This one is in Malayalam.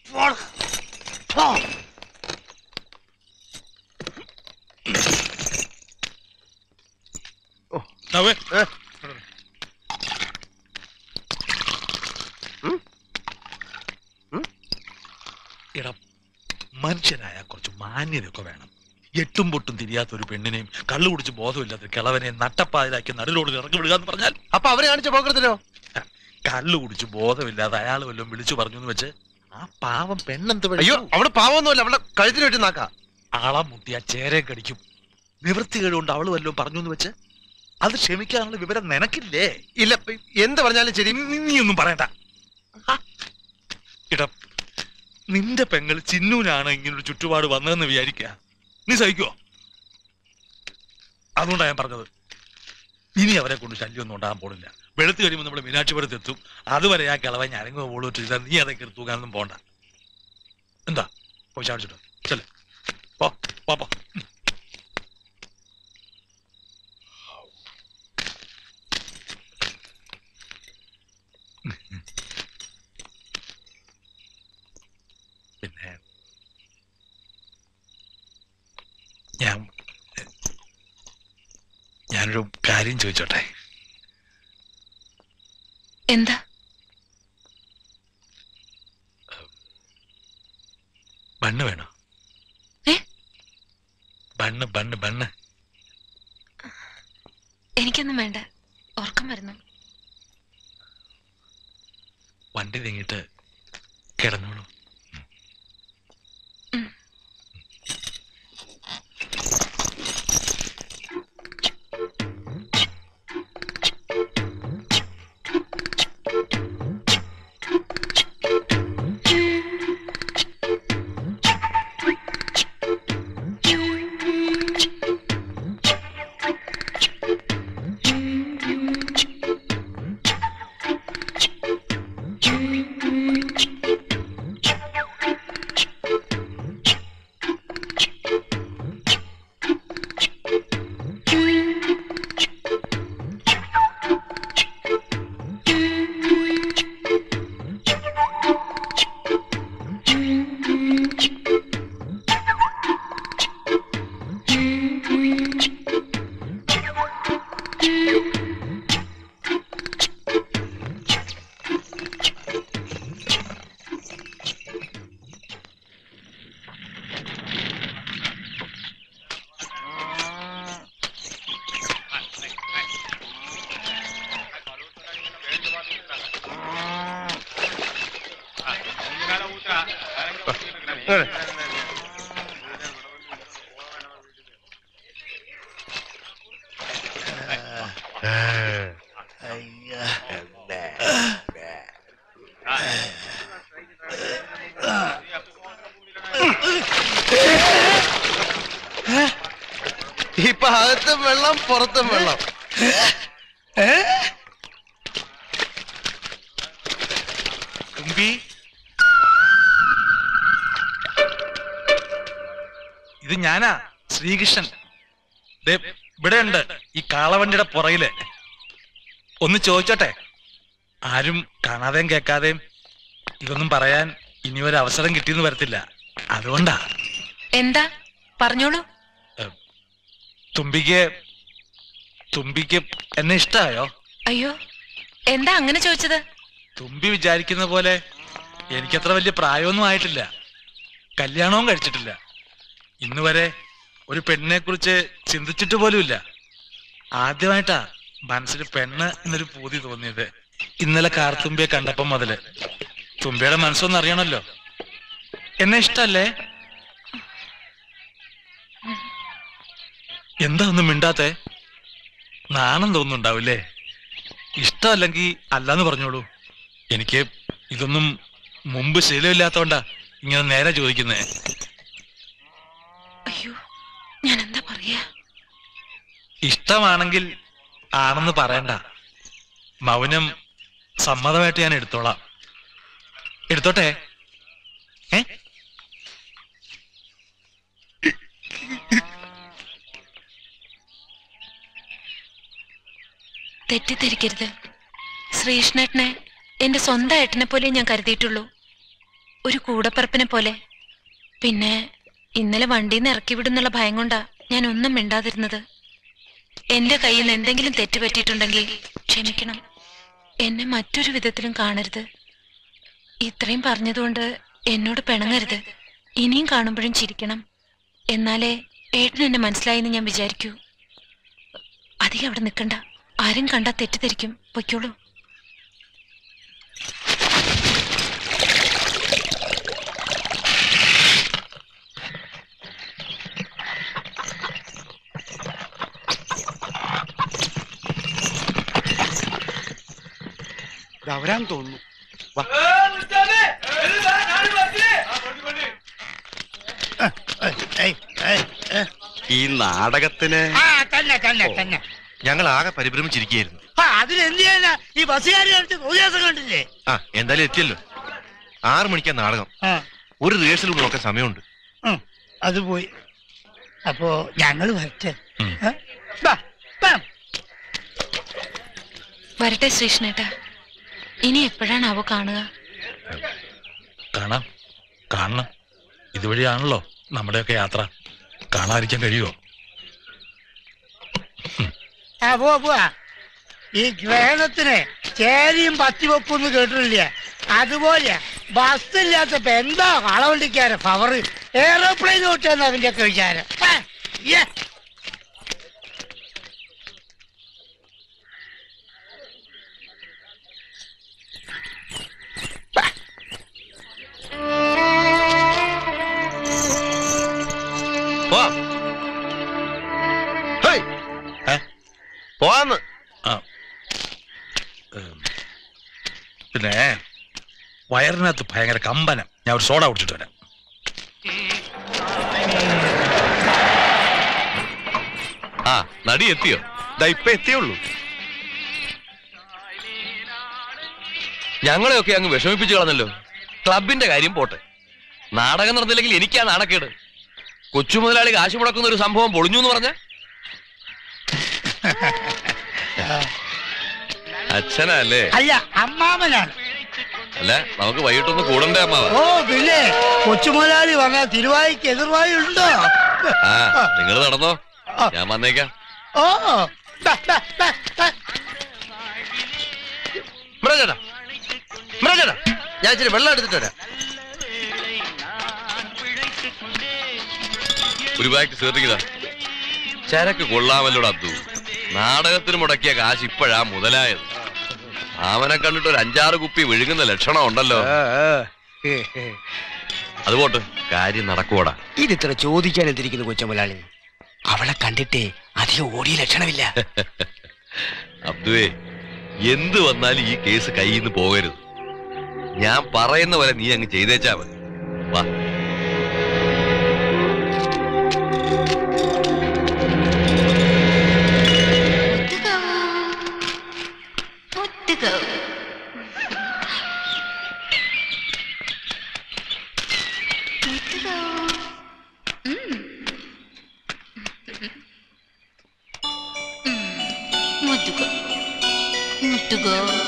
നവേ എടാ മനുഷ്യനായ കുറച്ച് മാന്യതയൊക്കെ വേണം എട്ടും പൊട്ടും തിരിയാത്ത ഒരു പെണ്ണിനെയും കള്ളു കുടിച്ച് ബോധമില്ലാത്ത കിളവനെ നട്ടപ്പാതിലാക്കി നടുലോട് ഇറക്കി വിടുക എന്ന് പറഞ്ഞാൽ അപ്പൊ അവര് കാണിച്ച പോക്കത്തിലോ കള്ളു കുടിച്ച് ബോധമില്ലാതെ അയാൾ വല്ലതും വിളിച്ചു പറഞ്ഞു എന്ന് വെച്ച് ആ പാവം പെണ്ണെന്ത് അയ്യോ അവള് പാവൊന്നുമല്ല അവളെ കഴുത്തിന് വെട്ടി നാക്കാ ആളെ മുട്ടി ആ ചേരെ കടിക്കും നിവൃത്തികേട് കൊണ്ട് അവള് വല്ലതും പറഞ്ഞു എന്ന് വെച്ച് അത് ക്ഷമിക്കാനുള്ള വിവരം നിനക്കില്ലേ ഇല്ല എന്ത് പറഞ്ഞാലും ശരി നീ ഒന്നും പറയണ്ട ആ, ഇട നിന്റെ പെങ്ങൾ ചിന്നൂനാണ് ഇങ്ങനൊരു ചുറ്റുപാട് വന്നതെന്ന് വിചാരിക്കുക നീ സഹിക്കുവോ അതുകൊണ്ടാ ഞാൻ പറഞ്ഞത് ഇനി അവരെ കൊണ്ട് ശല്യമൊന്നും ഉണ്ടാകാൻ പോണില്ല വെളുത്ത് കഴിയുമ്പോൾ നമ്മുടെ മീനാക്ഷിപുരത്ത് എത്തും അതുവരെ ആ കിളവ ഞരങ്ങോ പോളിട്ട് ചെയ്താൽ നീ അതൊക്കെ എടുത്ത് തൂക്കാനൊന്നും പോണ്ട എന്താ പോയി ചാടിച്ചിട്ടോ ചെല്ലേ പോ പോ പോ പിന്നെ ഞാൻ ഞാനൊരു കാര്യം ചോദിച്ചോട്ടെ എന്താ ബണ്ണ് വേണോ ഏ? ബണ്ണ് ബണ്ണ് ബണ്ണ് എനിക്കൊന്നും വേണ്ട ഉറക്കം വരുന്നു വണ്ടി നീങ്ങിട്ട് കിടന്നോളൂ ഇപ്പൊ അകത്തും വെള്ളം പുറത്തും വെള്ളം തുമ്പി ഇത് ഞാനാ ശ്രീകൃഷ്ണൻ ദേ ഇവിടെ ഉണ്ട് ഈ കാളവണ്ടിയുടെ പുറകില് ഒന്ന് ചോദിച്ചോട്ടെ ആരും കാണാതെയും കേൾക്കാതെയും ഇതൊന്നും പറയാൻ ഇനി ഒരു അവസരം കിട്ടിയെന്ന് വരത്തില്ല അതുകൊണ്ടാ എന്താ പറഞ്ഞോളൂ തുമ്പിക്ക് തുമ്പിക്ക് എന്നെ ഇഷ്ടായോ അയ്യോ എന്താ അങ്ങനെ ചോദിച്ചത് തുമ്പി വിചാരിക്കുന്ന പോലെ എനിക്കത്ര വലിയ പ്രായമൊന്നും ആയിട്ടില്ല കല്യാണവും കഴിച്ചിട്ടില്ല ഇന്ന് വരെ ഒരു പെണ്ണിനെ കുറിച്ച് ചിന്തിച്ചിട്ട് പോലുമില്ല ആദ്യമായിട്ടാ മനസ്സിൽ പെണ്ണ് എന്നൊരു പൂതി തോന്നിയത് ഇന്നലെ കാർത്തുമ്പിയെ കണ്ടപ്പം മുതല് തുമ്പിയുടെ മനസ്സൊന്നും അറിയണല്ലോ എന്നെ ഇഷ്ടല്ലേ എന്താ ഒന്നും മിണ്ടാത്തെ നാണം തോന്നുന്നുണ്ടാവില്ലേ ഇഷ്ടമല്ലെങ്കിൽ അല്ലാന്ന് പറഞ്ഞോളൂ എനിക്ക് ഇതൊന്നും മുമ്പ് ശീലമില്ലാത്തോണ്ടാ ഇങ്ങനെ നേരെ ചോദിക്കുന്നേ അയ്യോ ഞാൻ എന്താ പറയാ ഇഷ്ടമാണെങ്കിൽ ആണെന്ന് പറയണ്ട മൗനം സമ്മതമായിട്ട് ഞാൻ എടുത്തോളാം എടുത്തോട്ടെ ഏ തെറ്റിദ്ധരിക്കരുത് ശ്രീകൃഷ്ണേട്ടനെ എന്റെ സ്വന്തം ഏട്ടനെ പോലെ ഞാൻ കരുതിയിട്ടുള്ളൂ ഒരു കൂടപ്പറപ്പിനെ പോലെ പിന്നെ ഇന്നലെ വണ്ടിയിൽ നിന്ന് ഇറക്കി വിടുന്നുള്ള ഭയം കൊണ്ടാ ഞാൻ ഒന്നും മിണ്ടാതിരുന്നത് എന്റെ കയ്യിൽ നിന്ന് എന്തെങ്കിലും തെറ്റ് പറ്റിയിട്ടുണ്ടെങ്കിൽ ക്ഷമിക്കണം എന്നെ മറ്റൊരു വിധത്തിലും കാണരുത് ഇത്രയും പറഞ്ഞതുകൊണ്ട് എന്നോട് പിണങ്ങരുത് ഇനിയും കാണുമ്പോഴും ചിരിക്കണം എന്നാലേ ഏട്ടൻ എന്നെ മനസ്സിലായെന്ന് ഞാൻ വിചാരിക്കൂ അധികം അവിടെ നിൽക്കണ്ട ആരും കണ്ടാ തെറ്റിദ്ധരിക്കും പൊയ്ക്കോളൂ അവരാൻ തോന്നുന്നു ഈ നാടകത്തിന് ആ തന്നെ തന്നെ തന്നെ ഞങ്ങൾ ആകെ പരിഭ്രമിച്ചിരിക്കുകയായിരുന്നു ആ അതിനെന്ത് ചെയ്യാനാ ഈ ബസ്സുകാർ കാണിച്ച തോന്നിയാസം കണ്ടില്ലേ ആ എന്തായാലും എത്തിയല്ലോ ആറു മണിക്കാ നാടകം ആ ഒരു റിഹേഴ്സൽ കൂടെ നോക്കാൻ സമയമുണ്ട് ഉം, അത് പോയി അപ്പോ ഞങ്ങള് വരട്ടെ ഉം. ഏ? ബാ, ബാ. വരട്ടെ ശ്രീഷ്ണേട്ടാ ഇനി എപ്പോഴാണാവോ കാണുക കാണാം കാണണം ഇതുവഴിയാണല്ലോ നമ്മുടെയൊക്കെ യാത്ര കാണാതിരിക്കാൻ കഴിയുമോ ആ പോവാ പോവാ ഈ ഗ്രഹണത്തിന് ചേരിയും പത്തിവെപ്പൊന്ന് കേട്ടിട്ടില്ല അതുപോലെ ബസ്സില്ലാത്തപ്പോ എന്താ കളവണ്ടിക്കാരെ പവർ എയറോപ്ലെയിൻ ഓട്ടാന്ന് അവന്റെ ഒക്കെ വിചാരം ആ, യ്യേ. പോവാം ഹേയ്. ഏ? പോവാന്ന് ആ ഉം. പിന്നെ വയറിനകത്ത് ഭയങ്കര കമ്പനം ഞാൻ ഒരു സോഡ കുടിച്ചിട്ട് വരാം ആ നടി എത്തിയോ ദാ ഇപ്പൊ എത്തിയുള്ളൂ ഞങ്ങളെയൊക്കെ അങ്ങ് വിഷമിപ്പിച്ചു കളഞ്ഞല്ലോ ക്ലബിന്റെ കാര്യം പോട്ടെ നാടകം നടന്നില്ലെങ്കിൽ എനിക്കാ നാണക്കേട് കൊച്ചു മുതലാളി കാശ് മുടക്കുന്ന ഒരു സംഭവം പൊളിഞ്ഞു എന്ന് പറഞ്ഞ അച്ഛനല്ലേ അല്ല അമ്മാമനാണ് അല്ല നമുക്ക് വൈകിട്ടൊന്ന് കൂടണ്ടേ അമ്മാവ ഓ പിന്നെ കൊച്ചുമുതലാളി വന്ന തിരുവായിക്ക് എതിർവായി ഉണ്ടോ ആ നിങ്ങൾ നടന്നോ ഞാൻ വന്നേക്കാം ഓ ബാ, ബാ, ബാ, ബാ. മൃഗേട്ടാ മൃഗേട്ടാ ഞാൻ ഇച്ചിരി വെള്ളം എടുത്തിട്ട് വരാം ഒരു ബാഗ് ചേർത്തിക്കതാ ചരക്ക് കൊള്ളാമല്ലോട് അബ്ദു നാടകത്തിന് മുടക്കിയ കാശ് ഇപ്പോഴാ മുതലായത് അവനെ കണ്ടിട്ട് ഒരു അഞ്ചാറ് കുപ്പി വിഴുങ്ങുന്ന ലക്ഷണം ഉണ്ടല്ലോ അത് പോട്ട് കാര്യം നടക്കുവോടാ ഇതിത്ര ചോദിക്കാൻ എന്തിരിക്കുന്നു കൊച്ചമുലാളി അവളെ കണ്ടിട്ടേ അധികം ഓടിയ ലക്ഷണമില്ല അബ്ദുവേ എന്ത് വന്നാലും ഈ കേസ് കയ്യിൽ നിന്ന് പോകരുത് ഞാൻ പറയുന്ന പോലെ നീ അങ്ങ് ചെയ്തേച്ചാ മതി വാ മുത്തുകോ മുത്തുകോ